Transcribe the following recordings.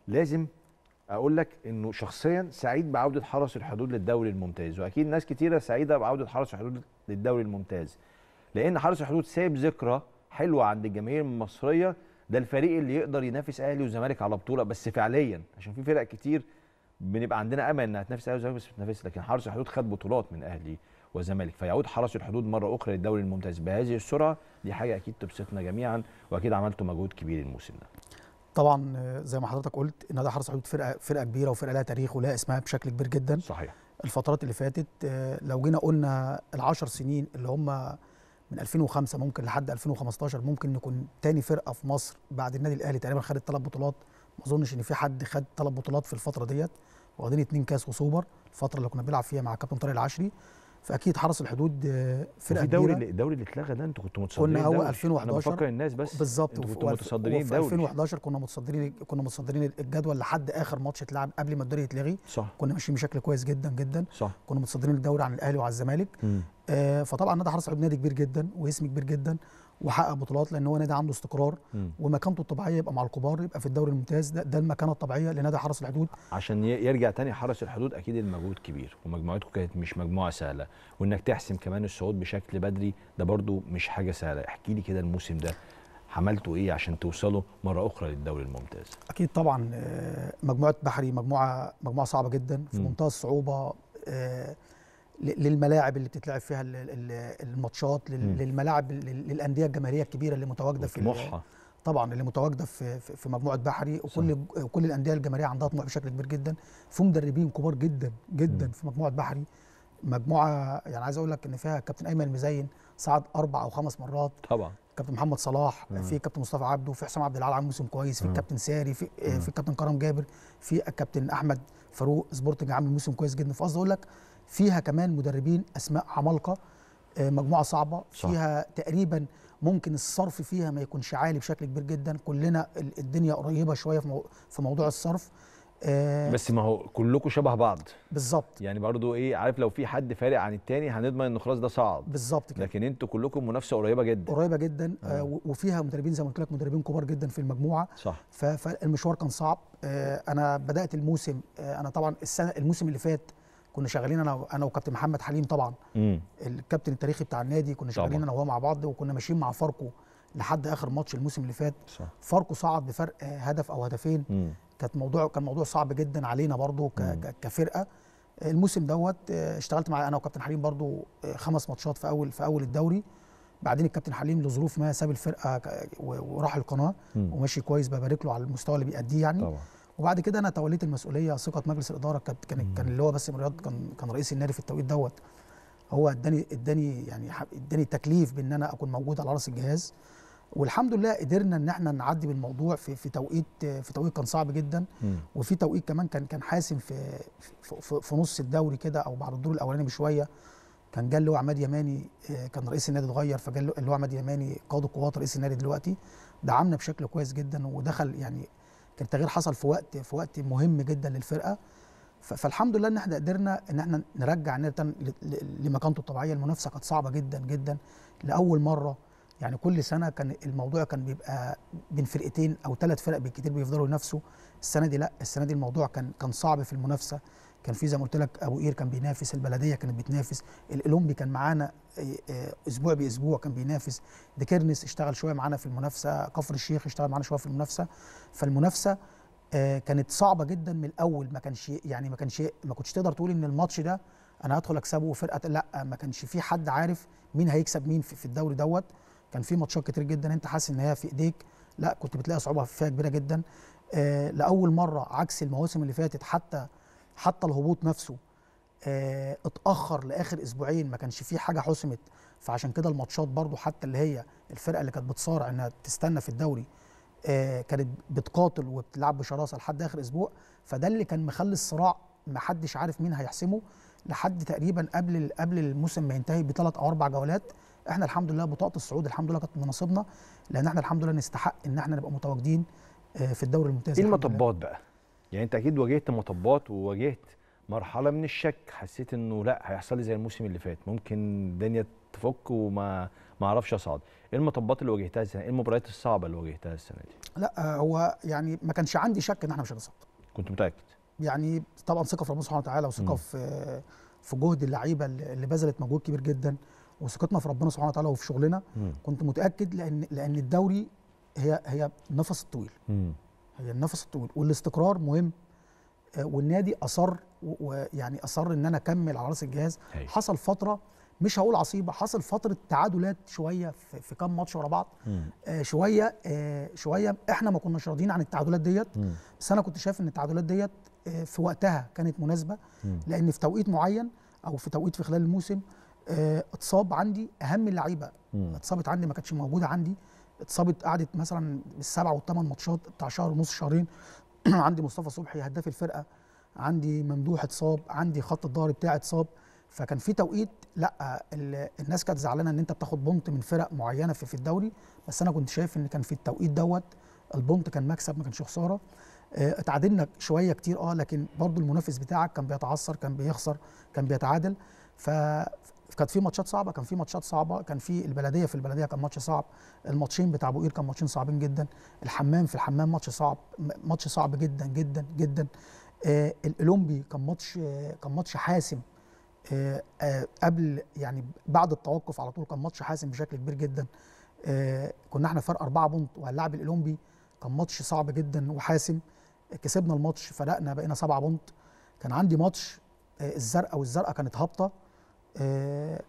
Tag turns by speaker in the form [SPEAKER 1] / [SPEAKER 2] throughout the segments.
[SPEAKER 1] لازم اقول لك انه شخصيا سعيد بعوده حرس الحدود للدوري الممتاز واكيد ناس كتيره سعيده بعوده حرس الحدود للدوري الممتاز لان حرس الحدود سايب ذكرى حلوه عند الجماهير المصريه ده الفريق اللي يقدر ينافس اهلي وزمالك على بطوله بس فعليا عشان في فرق كتير بنبقى عندنا امل انها تنافس اهلي وزمالك بس بتنافس لكن حرس الحدود خد بطولات من اهلي وزمالك فيعود حرس الحدود مره اخرى للدوري الممتاز بهذه السرعه دي حاجه اكيد تبسطنا جميعا واكيد عملتوا مجهود كبير الموسم ده
[SPEAKER 2] طبعا آه، زي ما حضرتك قلت نادي حرس الحدود فرقه فرقه كبيره وفرقه لها تاريخ ولها اسمها بشكل كبير جدا
[SPEAKER 1] صحيح
[SPEAKER 2] الفترات اللي فاتت آه، لو جينا قلنا العشر سنين اللي هم من 2005 ممكن لحد 2015 ممكن نكون تاني فرقه في مصر بعد النادي الاهلي تقريبا خدت ثلاث بطولات ما اظنش ان في حد خد ثلاث بطولات في الفتره ديت واخدين اتنين كاس وسوبر الفتره اللي كنا بنلعب فيها مع كابتن طارق العشري فاكيد حرس الحدود آه، فرقه
[SPEAKER 1] وفي دوري
[SPEAKER 2] كبيره
[SPEAKER 1] اللي الدوري اللي اتلغى ده انتوا كنتوا متصدرين
[SPEAKER 2] كنا هو
[SPEAKER 1] الدوري.
[SPEAKER 2] 2011
[SPEAKER 1] انا بفكر الناس بس
[SPEAKER 2] بالظبط
[SPEAKER 1] انتوا
[SPEAKER 2] وفي-
[SPEAKER 1] كنتوا
[SPEAKER 2] وفي-
[SPEAKER 1] متصدرين
[SPEAKER 2] وفي
[SPEAKER 1] الدوري
[SPEAKER 2] 2011 كنا متصدرين كنا متصدرين الجدول لحد اخر ماتش اتلعب قبل ما الدوري يتلغي
[SPEAKER 1] صح
[SPEAKER 2] كنا ماشيين بشكل كويس جدا جدا
[SPEAKER 1] صح
[SPEAKER 2] كنا متصدرين الدوري عن الاهلي وعن الزمالك
[SPEAKER 1] مم.
[SPEAKER 2] آه، فطبعا نادي حرس الحدود نادي كبير جدا واسم كبير جدا وحقق بطولات لان هو نادي عنده استقرار
[SPEAKER 1] مم.
[SPEAKER 2] ومكانته الطبيعيه يبقى مع الكبار يبقى في الدوري الممتاز ده, ده المكانه الطبيعيه لنادي حرس الحدود
[SPEAKER 1] عشان ي- يرجع تاني حرس الحدود اكيد المجهود كبير ومجموعتكم كانت مش مجموعه سهله وانك تحسم كمان الصعود بشكل بدري ده برضو مش حاجه سهله احكي لي كده الموسم ده عملتوا ايه عشان توصلوا مره اخرى للدوري الممتاز
[SPEAKER 2] اكيد طبعا آه، مجموعه بحري مجموعه مجموعه صعبه جدا في
[SPEAKER 1] مم.
[SPEAKER 2] منتهى الصعوبه آه، ل- للملاعب اللي بتتلعب فيها ال- ال- الماتشات لل-
[SPEAKER 1] مم.
[SPEAKER 2] للملاعب لل- للانديه الجماهيريه الكبيره اللي متواجده في ال-
[SPEAKER 1] وطموحها
[SPEAKER 2] طبعا اللي متواجده في في في مجموعه بحري وكل كل الانديه الجماهيريه عندها طموح بشكل كبير جدا في مدربين كبار جدا جدا
[SPEAKER 1] مم.
[SPEAKER 2] في مجموعه بحري مجموعه يعني عايز اقول لك ان فيها كابتن ايمن المزين صعد اربع او خمس مرات
[SPEAKER 1] طبعا
[SPEAKER 2] كابتن محمد صلاح
[SPEAKER 1] مم.
[SPEAKER 2] في كابتن مصطفى عبده في حسام عبد العال عامل موسم كويس في
[SPEAKER 1] مم.
[SPEAKER 2] كابتن ساري في آه،
[SPEAKER 1] مم.
[SPEAKER 2] في كابتن كرم جابر في كابتن احمد فاروق سبورتنج عامل موسم كويس جدا فقصدي اقول لك فيها كمان مدربين اسماء عمالقه آه، مجموعه صعبه
[SPEAKER 1] صح.
[SPEAKER 2] فيها تقريبا ممكن الصرف فيها ما يكونش عالي بشكل كبير جدا كلنا ال- الدنيا قريبه شويه في مو- في موضوع الصرف آه،
[SPEAKER 1] بس ما هو كلكم شبه بعض
[SPEAKER 2] بالظبط
[SPEAKER 1] يعني برضو ايه عارف لو في حد فارق عن التاني هنضمن انه خلاص ده صعد
[SPEAKER 2] بالظبط كده
[SPEAKER 1] لكن انتوا كلكم منافسه قريبه جدا
[SPEAKER 2] قريبه جدا
[SPEAKER 1] آه.
[SPEAKER 2] آه. و- وفيها مدربين زي ما قلت لك مدربين كبار جدا في المجموعه
[SPEAKER 1] صح
[SPEAKER 2] ف- فالمشوار كان صعب آه، انا بدات الموسم آه، انا طبعا السنه الموسم اللي فات كنا شغالين انا انا وكابتن محمد حليم طبعا
[SPEAKER 1] امم
[SPEAKER 2] الكابتن التاريخي بتاع النادي كنا شغالين
[SPEAKER 1] طبعاً.
[SPEAKER 2] انا وهو مع بعض وكنا ماشيين مع فاركو لحد اخر ماتش الموسم اللي فات
[SPEAKER 1] صح
[SPEAKER 2] فاركو صعد بفرق آه، هدف او هدفين
[SPEAKER 1] امم
[SPEAKER 2] كانت موضوع كان موضوع صعب جدا علينا برضو ك-
[SPEAKER 1] مم.
[SPEAKER 2] ك- كفرقه الموسم دوت آه، اشتغلت مع انا وكابتن حليم برضو آه، خمس ماتشات في اول في اول الدوري بعدين الكابتن حليم لظروف ما ساب الفرقه ك- و- وراح القناه
[SPEAKER 1] مم.
[SPEAKER 2] وماشي كويس ببارك له على المستوى اللي بيأديه يعني
[SPEAKER 1] طبعا
[SPEAKER 2] وبعد كده انا توليت المسؤوليه ثقه مجلس الاداره كانت كان
[SPEAKER 1] مم.
[SPEAKER 2] كان اللي هو باسم رياض كان كان رئيس النادي في التوقيت دوت هو اداني اداني يعني ح- اداني تكليف بان انا اكون موجود على راس الجهاز والحمد لله قدرنا ان احنا نعدي بالموضوع في في توقيت في توقيت كان صعب جدا
[SPEAKER 1] مم.
[SPEAKER 2] وفي توقيت كمان كان كان حاسم في في, في, في نص الدوري كده او بعد الدور الاولاني بشويه كان جه اللي هو عماد يماني آه، كان رئيس النادي اتغير فجا اللي هو عماد يماني قائد القوات رئيس النادي دلوقتي دعمنا بشكل كويس جدا ودخل يعني كان التغيير حصل في وقت في وقت مهم جدا للفرقه ف- فالحمد لله ان احنا قدرنا ان احنا نرجع النادي تاني ل- ل- لمكانته الطبيعيه المنافسه كانت صعبه جدا جدا لاول مره يعني كل سنه كان الموضوع كان بيبقى بين فرقتين او ثلاث فرق بالكتير بيفضلوا ينافسوا السنه دي لا السنه دي الموضوع كان كان صعب في المنافسه كان في زي ما قلت لك ابو قير كان بينافس البلديه كانت بتنافس الاولمبي كان معانا آه، آه، اسبوع باسبوع كان بينافس ديكيرنس اشتغل شويه معانا في المنافسه كفر الشيخ اشتغل معانا شويه في المنافسه فالمنافسه آه، كانت صعبه جدا من الاول ما كانش يعني ما كانش ما كنتش تقدر تقول ان الماتش ده انا هدخل اكسبه وفرقه لا ما كانش في حد عارف مين هيكسب مين في في الدوري دوت كان في ماتشات كتير جدا انت حاسس ان هي في ايديك لا كنت بتلاقي صعوبه فيها كبيره جدا آه لاول مره عكس المواسم اللي فاتت حتى حتى الهبوط نفسه آه اتاخر لاخر اسبوعين ما كانش فيه حاجه حسمت فعشان كده الماتشات برضو حتى اللي هي الفرقه اللي كانت بتصارع انها تستنى في الدوري آه كانت بتقاتل وبتلعب بشراسه لحد اخر اسبوع فده اللي كان مخلي الصراع ما حدش عارف مين هيحسمه لحد تقريبا قبل قبل الموسم ما ينتهي بثلاث او اربع جولات احنا الحمد لله بطاقه الصعود الحمد لله كانت من نصيبنا لان احنا الحمد لله نستحق ان احنا نبقى متواجدين آه، في الدوري الممتاز
[SPEAKER 1] ايه
[SPEAKER 2] الحمد لله.
[SPEAKER 1] المطبات بقى يعني انت اكيد واجهت مطبات وواجهت مرحله من الشك حسيت انه لا هيحصل لي زي الموسم اللي فات ممكن الدنيا تفك وما ما اعرفش اصعد ايه المطبات اللي واجهتها السنه ايه المباريات الصعبه اللي واجهتها السنه دي
[SPEAKER 2] لا آه، هو يعني ما كانش عندي شك ان احنا مش هنصعد
[SPEAKER 1] كنت متاكد
[SPEAKER 2] يعني طبعا ثقه في ربنا سبحانه وتعالى وثقه
[SPEAKER 1] مم.
[SPEAKER 2] في في جهد اللعيبه اللي اللي بذلت مجهود كبير جدا وثقتنا في ربنا سبحانه وتعالى وفي شغلنا
[SPEAKER 1] مم.
[SPEAKER 2] كنت متاكد لان لان الدوري هي هي النفس الطويل
[SPEAKER 1] مم.
[SPEAKER 2] هي النفس الطويل والاستقرار مهم آه، والنادي اصر و- ويعني اصر ان انا اكمل على راس الجهاز
[SPEAKER 1] هاي.
[SPEAKER 2] حصل فتره مش هقول عصيبه حصل فتره تعادلات شويه في, في كام ماتش ورا بعض
[SPEAKER 1] مم.
[SPEAKER 2] آه، شويه آه، شويه احنا ما كناش راضيين عن التعادلات ديت
[SPEAKER 1] مم.
[SPEAKER 2] بس انا كنت شايف ان التعادلات ديت آه، في وقتها كانت مناسبه
[SPEAKER 1] مم.
[SPEAKER 2] لان في توقيت معين او في توقيت في خلال الموسم آه، اتصاب عندي اهم اللعيبه
[SPEAKER 1] مم.
[SPEAKER 2] اتصابت عندي ما كانتش موجوده عندي اتصابت قعدت مثلا بالسبع والثمان ماتشات بتاع شهر ونص شهرين عندي مصطفى صبحي هداف الفرقه عندي ممدوح اتصاب عندي خط الظهر بتاعي اتصاب فكان في توقيت لا ال- الناس كانت زعلانه ان انت بتاخد بونت من فرق معينه في, في الدوري بس انا كنت شايف ان كان في التوقيت دوت البونت كان مكسب ما كانش خساره آه، اتعادلنا شويه كتير اه لكن برضو المنافس بتاعك كان بيتعثر كان بيخسر كان بيتعادل ف كانت في ماتشات صعبه كان في ماتشات صعبه كان في البلديه في البلديه كان ماتش صعب الماتشين بتاع ابو قير كان ماتشين صعبين جدا الحمام في الحمام ماتش صعب م- ماتش صعب جدا جدا جدا آه الاولمبي كان ماتش آه كان ماتش حاسم آه آه قبل يعني بعد التوقف على طول كان ماتش حاسم بشكل كبير جدا آه كنا احنا فرق أربعة بونت وهنلاعب الاولمبي كان ماتش صعب جدا وحاسم كسبنا الماتش فرقنا بقينا سبعة بونت كان عندي ماتش آه الزرقاء والزرقاء كانت هابطه آه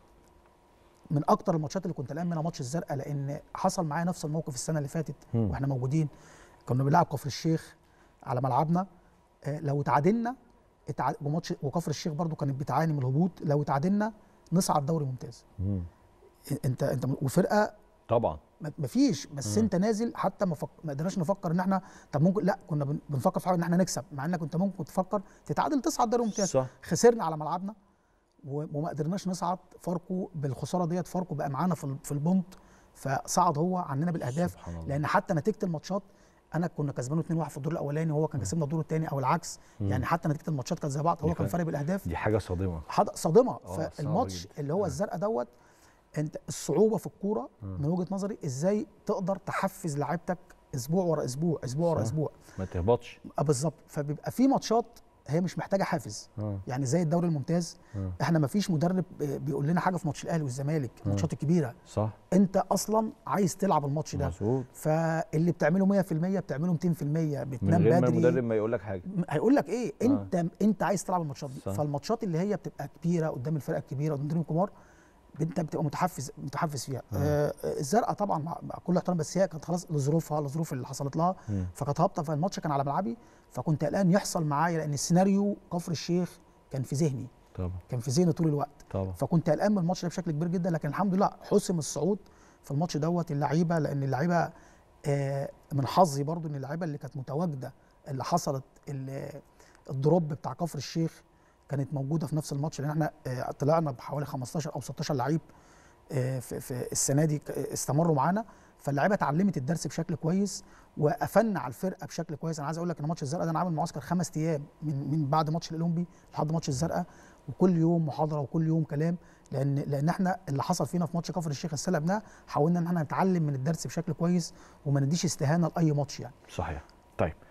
[SPEAKER 2] من اكتر الماتشات اللي كنت قلقان منها ماتش الزرقاء لان حصل معايا نفس الموقف السنه اللي فاتت
[SPEAKER 1] مم.
[SPEAKER 2] واحنا موجودين كنا بنلعب كفر الشيخ على ملعبنا آه، لو اتعادلنا اتع... وماتش وكفر الشيخ برضو كانت بتعاني من الهبوط لو اتعادلنا نصعد دوري ممتاز
[SPEAKER 1] مم.
[SPEAKER 2] انت انت وفرقه
[SPEAKER 1] طبعا
[SPEAKER 2] ما- مفيش بس
[SPEAKER 1] مم.
[SPEAKER 2] انت نازل حتى ما, فك... ما قدرناش نفكر ان احنا طب ممكن لا كنا بن... بنفكر في حاجه ان احنا نكسب مع انك كنت ممكن تفكر تتعادل تصعد دوري ممتاز
[SPEAKER 1] صح
[SPEAKER 2] خسرنا على ملعبنا و- وما قدرناش نصعد فاركو بالخساره ديت فاركو بقى معانا في ال- في البونت فصعد هو عننا بالاهداف
[SPEAKER 1] سبحان الله
[SPEAKER 2] لان حتى نتيجه الماتشات انا كنا كسبانه 2-1 في الدور الاولاني وهو كان كسبنا الدور الثاني او العكس
[SPEAKER 1] مم.
[SPEAKER 2] يعني حتى نتيجه الماتشات كانت زي بعض هو
[SPEAKER 1] دي
[SPEAKER 2] كان
[SPEAKER 1] كانت-
[SPEAKER 2] فارق بالاهداف
[SPEAKER 1] دي حاجه صادمه
[SPEAKER 2] حد- صادمه
[SPEAKER 1] صعبة
[SPEAKER 2] فالماتش
[SPEAKER 1] جدا.
[SPEAKER 2] اللي هو
[SPEAKER 1] آه.
[SPEAKER 2] الزرقاء دوت انت الصعوبه في الكوره من وجهه نظري ازاي تقدر تحفز لعيبتك اسبوع ورا اسبوع اسبوع ورا
[SPEAKER 1] صح.
[SPEAKER 2] اسبوع
[SPEAKER 1] ما تهبطش
[SPEAKER 2] آه، بالظبط فبيبقى في ماتشات هي مش محتاجه حافز
[SPEAKER 1] اه
[SPEAKER 2] يعني زي الدوري الممتاز
[SPEAKER 1] آه.
[SPEAKER 2] احنا ما فيش مدرب بيقول لنا حاجه في ماتش الاهلي والزمالك الماتشات الكبيره
[SPEAKER 1] صح
[SPEAKER 2] انت اصلا عايز تلعب الماتش ده
[SPEAKER 1] مظبوط
[SPEAKER 2] فاللي بتعمله 100% بتعمله 200%
[SPEAKER 1] من
[SPEAKER 2] بتنام
[SPEAKER 1] غير ما
[SPEAKER 2] بدري
[SPEAKER 1] المدرب ما يقول لك حاجه
[SPEAKER 2] هيقول لك ايه انت انت عايز تلعب الماتشات دي
[SPEAKER 1] صح.
[SPEAKER 2] فالماتشات اللي هي بتبقى كبيره قدام الفرق الكبيره قدام النادي الكبار انت بتبقى متحفز متحفز فيها آه الزرقاء طبعا مع مع كل احترام بس هي كانت خلاص لظروفها الظروف اللي حصلت لها
[SPEAKER 1] مم.
[SPEAKER 2] فكانت هابطه فالماتش كان على ملعبي فكنت قلقان يحصل معايا لان السيناريو كفر الشيخ كان في ذهني
[SPEAKER 1] طبعا
[SPEAKER 2] كان في ذهني طول الوقت
[SPEAKER 1] طبعا
[SPEAKER 2] فكنت قلقان من الماتش ده بشكل كبير جدا لكن الحمد لله حسم الصعود في الماتش دوت اللعيبه لان اللعيبه آه، من حظي برضو ان اللعيبه اللي كانت متواجده اللي حصلت ال- الدروب بتاع كفر الشيخ كانت موجوده في نفس الماتش لان احنا آه، طلعنا بحوالي 15 او 16 لعيب آه، في في السنه دي ك- استمروا معانا فاللعيبه اتعلمت الدرس بشكل كويس وقفلنا على الفرقه بشكل كويس انا عايز اقول لك ان ماتش الزرقاء ده انا عامل معسكر خمس ايام من من بعد ماتش الاولمبي لحد ماتش الزرقاء وكل يوم محاضره وكل يوم كلام لان لان احنا اللي حصل فينا في ماتش كفر الشيخ السنه ده حاولنا ان احنا نتعلم من الدرس بشكل كويس وما نديش استهانه لاي ماتش يعني
[SPEAKER 1] صحيح طيب